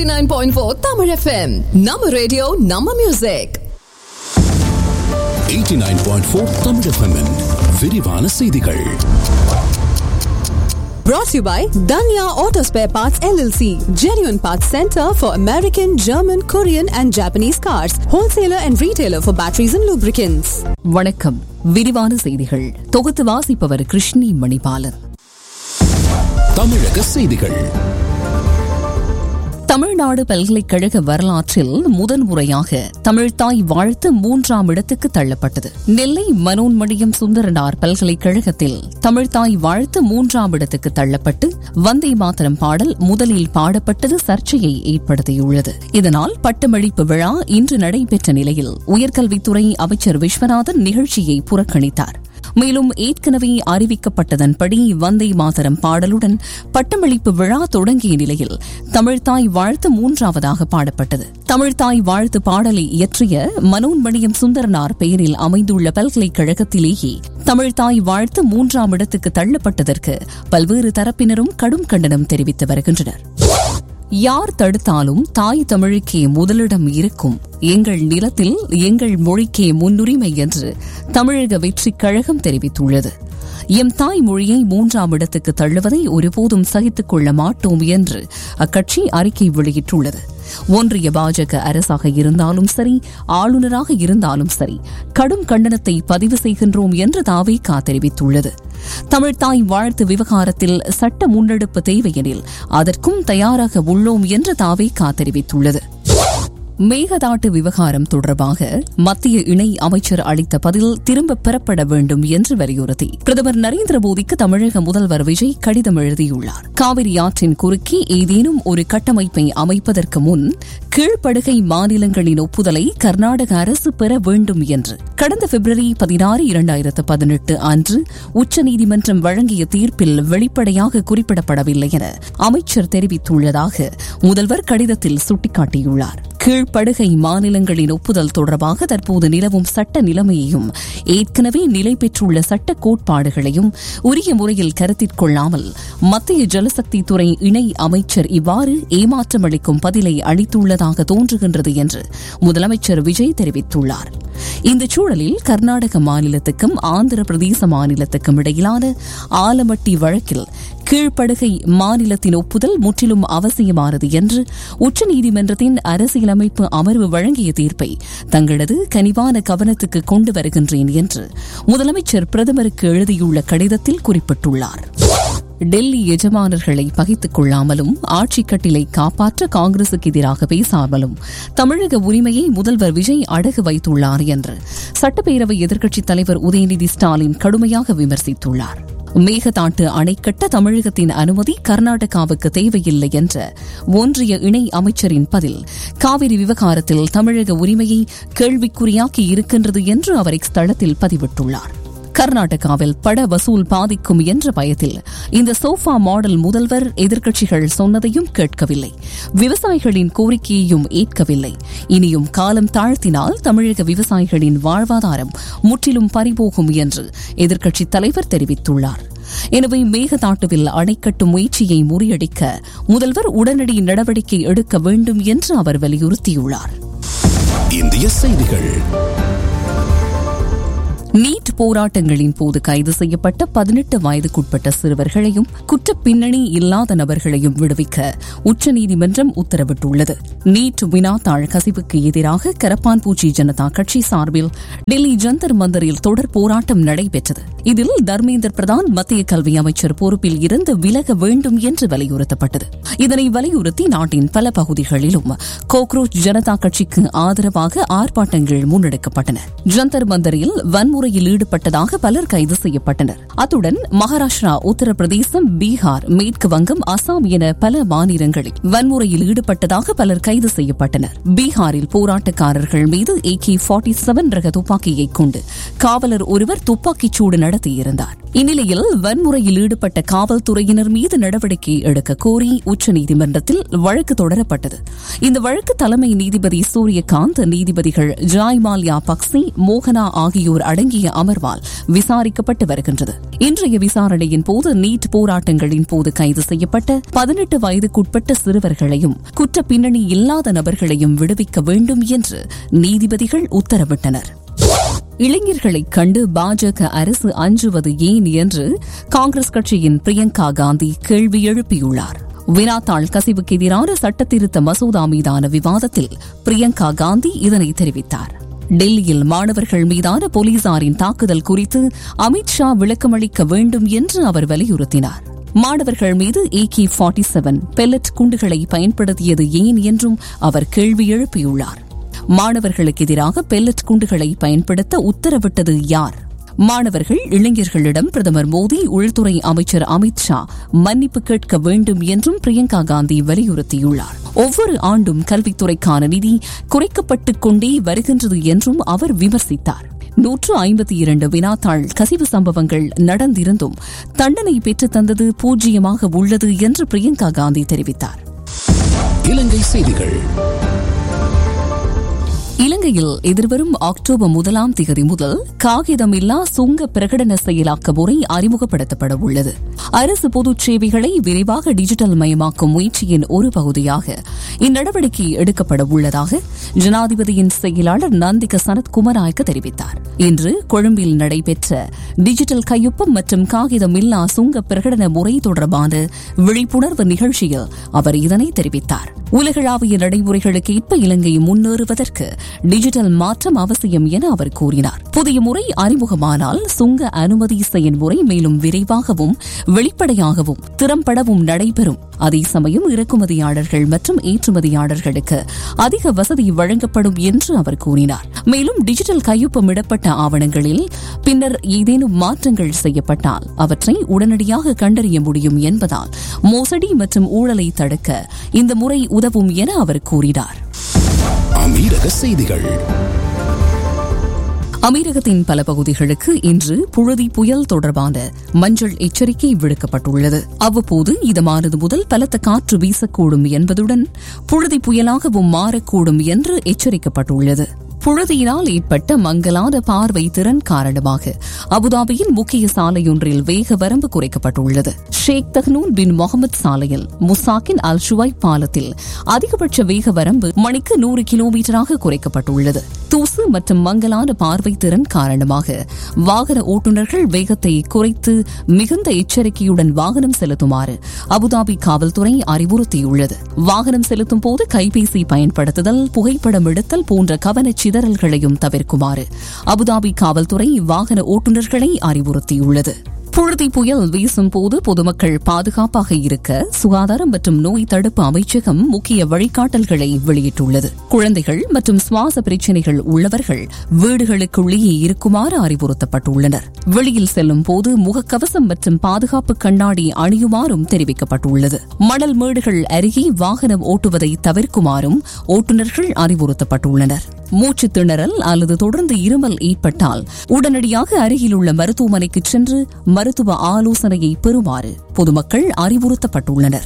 89.4 Tamil FM. நம்ம radio நம்ம music 89.4 Tamil FM -இன் விரிவான செய்திகள் brought to you by Danya Auto Spare Parts LLC, genuine parts center for American, German, Korean and Japanese cars, wholesaler and retailer for batteries and lubricants. வணக்கம் விரிவான செய்திகள் தொகுத்து வாசிப்பவர் கிருஷ்ணி மணிபாலன் தமிழக செய்திகள் தமிழ்நாடு பல்கலைக்கழக வரலாற்றில் முதன்முறையாக தமிழ்தாய் வாழ்த்து மூன்றாம் இடத்துக்கு தள்ளப்பட்டது நெல்லை மனோன்மணியம் சுந்தரனார் பல்கலைக்கழகத்தில் தமிழ்தாய் வாழ்த்து மூன்றாம் இடத்துக்கு தள்ளப்பட்டு வந்தே மாதரம் பாடல் முதலில் பாடப்பட்டது சர்ச்சையை ஏற்படுத்தியுள்ளது இதனால் பட்டமளிப்பு விழா இன்று நடைபெற்ற நிலையில் உயர்கல்வித்துறை அமைச்சர் விஸ்வநாதன் நிகழ்ச்சியை புறக்கணித்தார் மேலும் ஏற்கனவே அறிவிக்கப்பட்டதன்படி வந்தே மாதரம் பாடலுடன் பட்டமளிப்பு விழா தொடங்கிய நிலையில் தமிழ்தாய் வாழ்த்து மூன்றாவதாக பாடப்பட்டது தமிழ்தாய் வாழ்த்து பாடலை இயற்றிய மனோன்மணியம் சுந்தரனார் பெயரில் அமைந்துள்ள பல்கலைக்கழகத்திலேயே தமிழ்தாய் வாழ்த்து மூன்றாம் இடத்துக்கு தள்ளப்பட்டதற்கு பல்வேறு தரப்பினரும் கடும் கண்டனம் தெரிவித்து வருகின்றனர் யார் தடுத்தாலும் தாய் தமிழுக்கே முதலிடம் இருக்கும் எங்கள் நிலத்தில் எங்கள் மொழிக்கே முன்னுரிமை என்று தமிழக வெற்றிக் கழகம் தெரிவித்துள்ளது எம் தாய் மொழியை மூன்றாம் இடத்துக்கு தள்ளுவதை ஒருபோதும் சகித்துக் கொள்ள மாட்டோம் என்று அக்கட்சி அறிக்கை வெளியிட்டுள்ளது ஒன்றிய பாஜக அரசாக இருந்தாலும் சரி ஆளுநராக இருந்தாலும் சரி கடும் கண்டனத்தை பதிவு செய்கின்றோம் என்று தாவேகா தெரிவித்துள்ளது தமிழ்தாய் வாழ்த்து விவகாரத்தில் சட்ட முன்னெடுப்பு தேவையெனில் அதற்கும் தயாராக உள்ளோம் என்று தாவேகா தெரிவித்துள்ளது மேகதாட்டு விவகாரம் தொடர்பாக மத்திய இணை அமைச்சர் அளித்த பதில் திரும்பப் பெறப்பட வேண்டும் என்று வலியுறுத்தி பிரதமர் நரேந்திர மோடிக்கு தமிழக முதல்வர் விஜய் கடிதம் எழுதியுள்ளார் காவிரி ஆற்றின் குறுக்கே ஏதேனும் ஒரு கட்டமைப்பை அமைப்பதற்கு முன் கீழ்ப்படுகை மாநிலங்களின் ஒப்புதலை கர்நாடக அரசு பெற வேண்டும் என்று கடந்த பிப்ரவரி பதினாறு இரண்டாயிரத்து பதினெட்டு அன்று உச்சநீதிமன்றம் வழங்கிய தீர்ப்பில் வெளிப்படையாக குறிப்பிடப்படவில்லை என அமைச்சர் தெரிவித்துள்ளதாக முதல்வர் கடிதத்தில் சுட்டிக்காட்டியுள்ளார் கீழ்ப்படுகை மாநிலங்களின் ஒப்புதல் தொடர்பாக தற்போது நிலவும் சட்ட நிலைமையையும் ஏற்கனவே நிலை பெற்றுள்ள சட்ட கோட்பாடுகளையும் உரிய முறையில் கருத்தில் கொள்ளாமல் மத்திய ஜலசக்தி துறை இணை அமைச்சர் இவ்வாறு ஏமாற்றமளிக்கும் பதிலை அளித்துள்ளதாக தோன்றுகின்றது என்று முதலமைச்சர் விஜய் தெரிவித்துள்ளார் இந்த சூழலில் கர்நாடக மாநிலத்துக்கும் ஆந்திர பிரதேச மாநிலத்துக்கும் இடையிலான ஆலமட்டி வழக்கில் கீழ்ப்படுகை மாநிலத்தின் ஒப்புதல் முற்றிலும் அவசியமானது என்று உச்சநீதிமன்றத்தின் அரசியலமைப்பு அமர்வு வழங்கிய தீர்ப்பை தங்களது கனிவான கவனத்துக்கு கொண்டு வருகின்றேன் என்று முதலமைச்சர் பிரதமருக்கு எழுதியுள்ள கடிதத்தில் குறிப்பிட்டுள்ளார் டெல்லி எஜமானர்களை பகித்துக் கொள்ளாமலும் ஆட்சிக் கட்டிலை காப்பாற்ற காங்கிரசுக்கு எதிராக பேசாமலும் தமிழக உரிமையை முதல்வர் விஜய் அடகு வைத்துள்ளார் என்று சட்டப்பேரவை எதிர்க்கட்சித் தலைவர் உதயநிதி ஸ்டாலின் கடுமையாக விமர்சித்துள்ளார் மேகதாட்டு அணை கட்ட தமிழகத்தின் அனுமதி கர்நாடகாவுக்கு தேவையில்லை என்ற ஒன்றிய இணை அமைச்சரின் பதில் காவிரி விவகாரத்தில் தமிழக உரிமையை கேள்விக்குறியாக்கி இருக்கின்றது என்று அவர் இஸ்தளத்தில் பதிவிட்டுள்ளார் கர்நாடகாவில் பட வசூல் பாதிக்கும் என்ற பயத்தில் இந்த சோஃபா மாடல் முதல்வர் எதிர்க்கட்சிகள் சொன்னதையும் கேட்கவில்லை விவசாயிகளின் கோரிக்கையையும் ஏற்கவில்லை இனியும் காலம் தாழ்த்தினால் தமிழக விவசாயிகளின் வாழ்வாதாரம் முற்றிலும் பறிபோகும் என்று எதிர்க்கட்சித் தலைவர் தெரிவித்துள்ளார் எனவே மேகதாட்டுவில் அணை கட்டும் முயற்சியை முறியடிக்க முதல்வர் உடனடி நடவடிக்கை எடுக்க வேண்டும் என்று அவர் வலியுறுத்தியுள்ளார் இந்திய செய்திகள் நீட் போராட்டங்களின் போது கைது செய்யப்பட்ட பதினெட்டு வயதுக்குட்பட்ட சிறுவர்களையும் குற்றப் பின்னணி இல்லாத நபர்களையும் விடுவிக்க உச்சநீதிமன்றம் உத்தரவிட்டுள்ளது நீட் வினாத்தாள் கசிவுக்கு எதிராக கரப்பான்பூச்சி ஜனதா கட்சி சார்பில் டெல்லி ஜந்தர் மந்தரில் தொடர் போராட்டம் நடைபெற்றது இதில் தர்மேந்தர் பிரதான் மத்திய கல்வி அமைச்சர் பொறுப்பில் இருந்து விலக வேண்டும் என்று வலியுறுத்தப்பட்டது இதனை வலியுறுத்தி நாட்டின் பல பகுதிகளிலும் கோக்ரோச் ஜனதா கட்சிக்கு ஆதரவாக ஆர்ப்பாட்டங்கள் முன்னெடுக்கப்பட்டன ஜந்தர் மந்தரில் வன்முறையில் ஈடுபட்டதாக பலர் கைது செய்யப்பட்டனர் அத்துடன் மகாராஷ்டிரா உத்தரப்பிரதேசம் பீகார் மேற்கு வங்கம் அசாம் என பல மாநிலங்களில் வன்முறையில் ஈடுபட்டதாக பலர் கைது செய்யப்பட்டனர் பீகாரில் போராட்டக்காரர்கள் மீது ஏ கே ஃபார்ட்டி செவன் ரக துப்பாக்கியை கொண்டு காவலர் ஒருவர் துப்பாக்கிச் சூடு நடத்தியிருந்தார் இந்நிலையில் வன்முறையில் ஈடுபட்ட காவல்துறையினர் மீது நடவடிக்கை எடுக்க கோரி உச்சநீதிமன்றத்தில் வழக்கு தொடரப்பட்டது இந்த வழக்கு தலைமை நீதிபதி சூரியகாந்த் நீதிபதிகள் ஜாய் மால்யா பக்சி மோகனா ஆகியோர் அடங்கிய அமர்வால் விசாரிக்கப்பட்டு வருகின்றது இன்றைய விசாரணையின் போது நீட் போராட்டங்களின் போது கைது செய்யப்பட்ட பதினெட்டு வயதுக்குட்பட்ட சிறுவர்களையும் குற்ற பின்னணி இல்லாத நபர்களையும் விடுவிக்க வேண்டும் என்று நீதிபதிகள் உத்தரவிட்டனர் இளைஞர்களைக் கண்டு பாஜக அரசு அஞ்சுவது ஏன் என்று காங்கிரஸ் கட்சியின் பிரியங்கா காந்தி கேள்வி எழுப்பியுள்ளார் வினாத்தாள் கசிவுக்கு எதிரான சட்டத்திருத்த மசோதா மீதான விவாதத்தில் பிரியங்கா காந்தி இதனை தெரிவித்தார் டெல்லியில் மாணவர்கள் மீதான போலீசாரின் தாக்குதல் குறித்து அமித்ஷா விளக்கமளிக்க வேண்டும் என்று அவர் வலியுறுத்தினார் மாணவர்கள் மீது ஏகே ஃபார்ட்டி செவன் பெல்லட் குண்டுகளை பயன்படுத்தியது ஏன் என்றும் அவர் கேள்வி எழுப்பியுள்ளார் மாணவர்களுக்கு எதிராக பெல்லட் குண்டுகளை பயன்படுத்த உத்தரவிட்டது யார் மாணவர்கள் இளைஞர்களிடம் பிரதமர் மோடி உள்துறை அமைச்சர் அமித் ஷா மன்னிப்பு கேட்க வேண்டும் என்றும் பிரியங்கா காந்தி வலியுறுத்தியுள்ளார் ஒவ்வொரு ஆண்டும் கல்வித்துறைக்கான நிதி குறைக்கப்பட்டுக் கொண்டே வருகின்றது என்றும் அவர் விமர்சித்தார் நூற்று ஐம்பத்தி இரண்டு வினாத்தாள் கசிவு சம்பவங்கள் நடந்திருந்தும் தண்டனை பெற்றுத் தந்தது பூஜ்ஜியமாக உள்ளது என்று பிரியங்கா காந்தி தெரிவித்தார் இலங்கை செய்திகள் இலங்கையில் எதிர்வரும் அக்டோபர் முதலாம் தேதி முதல் காகிதமில்லா சுங்க பிரகடன செயலாக்க முறை அறிமுகப்படுத்தப்பட உள்ளது அரசு பொதுச் சேவைகளை விரைவாக டிஜிட்டல் மயமாக்கும் முயற்சியின் ஒரு பகுதியாக இந்நடவடிக்கை எடுக்கப்பட உள்ளதாக ஜனாதிபதியின் செயலாளர் நந்திக சனத் குமராய்க்க தெரிவித்தார் இன்று கொழும்பில் நடைபெற்ற டிஜிட்டல் கையொப்பம் மற்றும் காகிதமில்லா சுங்க பிரகடன முறை தொடர்பான விழிப்புணர்வு நிகழ்ச்சியில் அவர் இதனை தெரிவித்தார் உலகளாவிய நடைமுறைகளுக்கு ஏற்ப இலங்கை முன்னேறுவதற்கு டிஜிட்டல் மாற்றம் அவசியம் என அவர் கூறினார் புதிய முறை அறிமுகமானால் சுங்க அனுமதி செயல்முறை மேலும் விரைவாகவும் வெளிப்படையாகவும் திறம்படவும் நடைபெறும் அதே சமயம் இறக்குமதியாளர்கள் மற்றும் ஏற்றுமதியாளர்களுக்கு அதிக வசதி வழங்கப்படும் என்று அவர் கூறினார் மேலும் டிஜிட்டல் கையொப்பமிடப்பட்ட ஆவணங்களில் பின்னர் ஏதேனும் மாற்றங்கள் செய்யப்பட்டால் அவற்றை உடனடியாக கண்டறிய முடியும் என்பதால் மோசடி மற்றும் ஊழலை தடுக்க இந்த முறை உதவும் என அவர் கூறினார் அமீரக செய்திகள் அமீரகத்தின் பல பகுதிகளுக்கு இன்று புழுதி புயல் தொடர்பான மஞ்சள் எச்சரிக்கை விடுக்கப்பட்டுள்ளது அவ்வப்போது இதமானது முதல் பலத்த காற்று வீசக்கூடும் என்பதுடன் புழுதி புயலாகவும் மாறக்கூடும் என்று எச்சரிக்கப்பட்டுள்ளது புழுதியினால் ஏற்பட்ட மங்கலான பார்வை திறன் காரணமாக அபுதாபியின் முக்கிய சாலையொன்றில் வேக வரம்பு குறைக்கப்பட்டுள்ளது ஷேக் தஹ்னூன் பின் முகமது சாலையில் முசாக்கின் அல் ஷுவைப் பாலத்தில் அதிகபட்ச வேக வரம்பு மணிக்கு நூறு கிலோமீட்டராக குறைக்கப்பட்டுள்ளது தூசு மற்றும் மங்கலான பார்வை திறன் காரணமாக வாகன ஓட்டுநர்கள் வேகத்தை குறைத்து மிகுந்த எச்சரிக்கையுடன் வாகனம் செலுத்துமாறு அபுதாபி காவல்துறை அறிவுறுத்தியுள்ளது வாகனம் செலுத்தும் போது கைபேசி பயன்படுத்துதல் புகைப்படம் எடுத்தல் போன்ற கவனச் சிதறல்களையும் தவிர்க்குமாறு அபுதாபி காவல்துறை வாகன ஓட்டுநர்களை அறிவுறுத்தியுள்ளது புழுதி புயல் வீசும் போது பொதுமக்கள் பாதுகாப்பாக இருக்க சுகாதாரம் மற்றும் நோய் தடுப்பு அமைச்சகம் முக்கிய வழிகாட்டல்களை வெளியிட்டுள்ளது குழந்தைகள் மற்றும் சுவாச பிரச்சினைகள் உள்ளவர்கள் வீடுகளுக்குள்ளேயே இருக்குமாறு அறிவுறுத்தப்பட்டுள்ளனர் வெளியில் செல்லும் போது முகக்கவசம் மற்றும் பாதுகாப்பு கண்ணாடி அணியுமாறும் தெரிவிக்கப்பட்டுள்ளது மணல் மேடுகள் அருகே வாகனம் ஓட்டுவதை தவிர்க்குமாறும் ஓட்டுநர்கள் அறிவுறுத்தப்பட்டுள்ளனர் மூச்சு திணறல் அல்லது தொடர்ந்து இருமல் ஏற்பட்டால் உடனடியாக அருகிலுள்ள மருத்துவமனைக்கு சென்று மருத்துவ ஆலோசனையை பெறுமாறு பொதுமக்கள் அறிவுறுத்தப்பட்டுள்ளனர்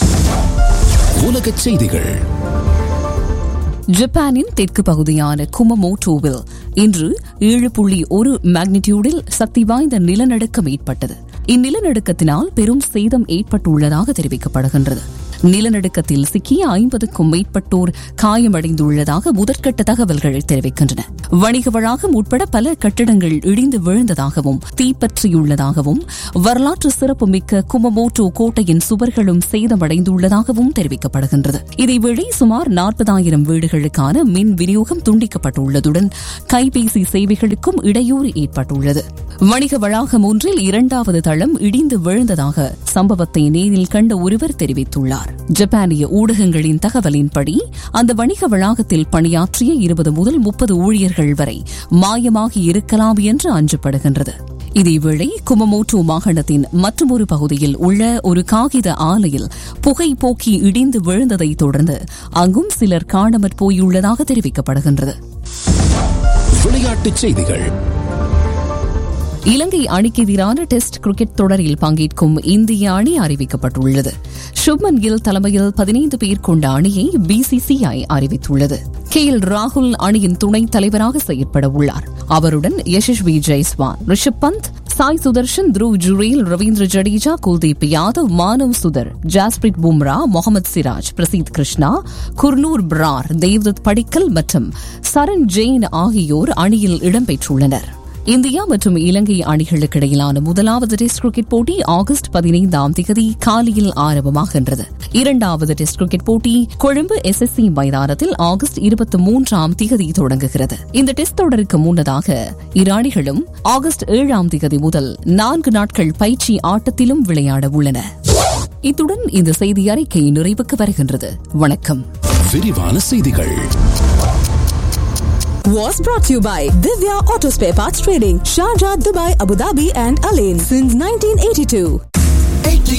உலகச் செய்திகள் ஜப்பானின் தெற்கு பகுதியான குமமோட்டோவில் இன்று ஏழு புள்ளி ஒரு மேக்னிடியூடில் சக்தி வாய்ந்த நிலநடுக்கம் ஏற்பட்டது இந்நிலநடுக்கத்தினால் பெரும் சேதம் ஏற்பட்டுள்ளதாக தெரிவிக்கப்படுகின்றது நிலநடுக்கத்தில் சிக்கிய ஐம்பதுக்கும் மேற்பட்டோர் காயமடைந்துள்ளதாக முதற்கட்ட தகவல்கள் தெரிவிக்கின்றன வணிக வளாகம் உட்பட பல கட்டிடங்கள் இடிந்து விழுந்ததாகவும் தீப்பற்றியுள்ளதாகவும் வரலாற்று சிறப்புமிக்க குமமோட்டோ கோட்டையின் சுவர்களும் சேதமடைந்துள்ளதாகவும் தெரிவிக்கப்படுகின்றது இதேவேளை சுமார் நாற்பதாயிரம் வீடுகளுக்கான மின் விநியோகம் துண்டிக்கப்பட்டுள்ளதுடன் கைபேசி சேவைகளுக்கும் இடையூறு ஏற்பட்டுள்ளது வணிக வளாகம் ஒன்றில் இரண்டாவது தளம் இடிந்து விழுந்ததாக சம்பவத்தை நேரில் கண்ட ஒருவர் தெரிவித்துள்ளார் ஜப்பானிய ஊடகங்களின் தகவலின்படி அந்த வணிக வளாகத்தில் பணியாற்றிய இருபது முதல் முப்பது ஊழியர்கள் வரை மாயமாகி இருக்கலாம் என்று அஞ்சப்படுகின்றது இதேவேளை குமமோட்டோ மாகாணத்தின் மற்றொரு பகுதியில் உள்ள ஒரு காகித ஆலையில் புகை போக்கி இடிந்து விழுந்ததைத் தொடர்ந்து அங்கும் சிலர் காணாமற் போயுள்ளதாக தெரிவிக்கப்படுகின்றது விளையாட்டுச் செய்திகள் இலங்கை அணிக்கு எதிரான டெஸ்ட் கிரிக்கெட் தொடரில் பங்கேற்கும் இந்திய அணி அறிவிக்கப்பட்டுள்ளது சுப்மன் கில் தலைமையில் பதினைந்து பேர் கொண்ட அணியை பிசிசிஐ அறிவித்துள்ளது கே எல் ராகுல் அணியின் துணைத் தலைவராக செயற்பட உள்ளார் அவருடன் யசஸ்வி ஜெய்ஸ்வால் ரிஷப் பந்த் சாய் சுதர்ஷன் த்ருவ் ஜுரேல் ரவீந்திர ஜடேஜா குல்தீப் யாதவ் மானவ் சுதர் ஜாஸ்பிரிட் பும்ரா முகமது சிராஜ் பிரசீத் கிருஷ்ணா குர்னூர் பிரார் தேவ்தத் படிக்கல் மற்றும் சரண் ஜெயின் ஆகியோர் அணியில் இடம்பெற்றுள்ளனர் இந்தியா மற்றும் இலங்கை அணிகளுக்கு இடையிலான முதலாவது டெஸ்ட் கிரிக்கெட் போட்டி ஆகஸ்ட் பதினைந்தாம் தேதி காலையில் ஆரம்பமாகின்றது இரண்டாவது டெஸ்ட் கிரிக்கெட் போட்டி கொழும்பு எஸ்எஸ்சி மைதானத்தில் ஆகஸ்ட் இருபத்தி மூன்றாம் தேதி தொடங்குகிறது இந்த டெஸ்ட் தொடருக்கு முன்னதாக இரு அணிகளும் ஆகஸ்ட் ஏழாம் தேதி முதல் நான்கு நாட்கள் பயிற்சி ஆட்டத்திலும் விளையாட உள்ளன இத்துடன் இந்த செய்தி அறிக்கை நிறைவுக்கு வருகின்றது வணக்கம் விரிவான செய்திகள் Was brought to you by Divya Auto Spare Parts Trading, Sharjah, Dubai, Abu Dhabi, and Alain since 1982.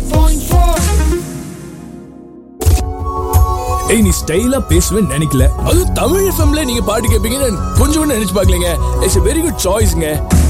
ஏய் நீ ஸ்டைலா பேசுவேன்னு நினைக்கல அதுவும் தமிழ் எஃப்எம்ல நீங்க பாட்டு கேட்பீங்கன்னு கொஞ்சம் கூட நினைச்சு பார்க்கலங்க இட்ஸ் வெரி குட் சாய்ஸ்ங்க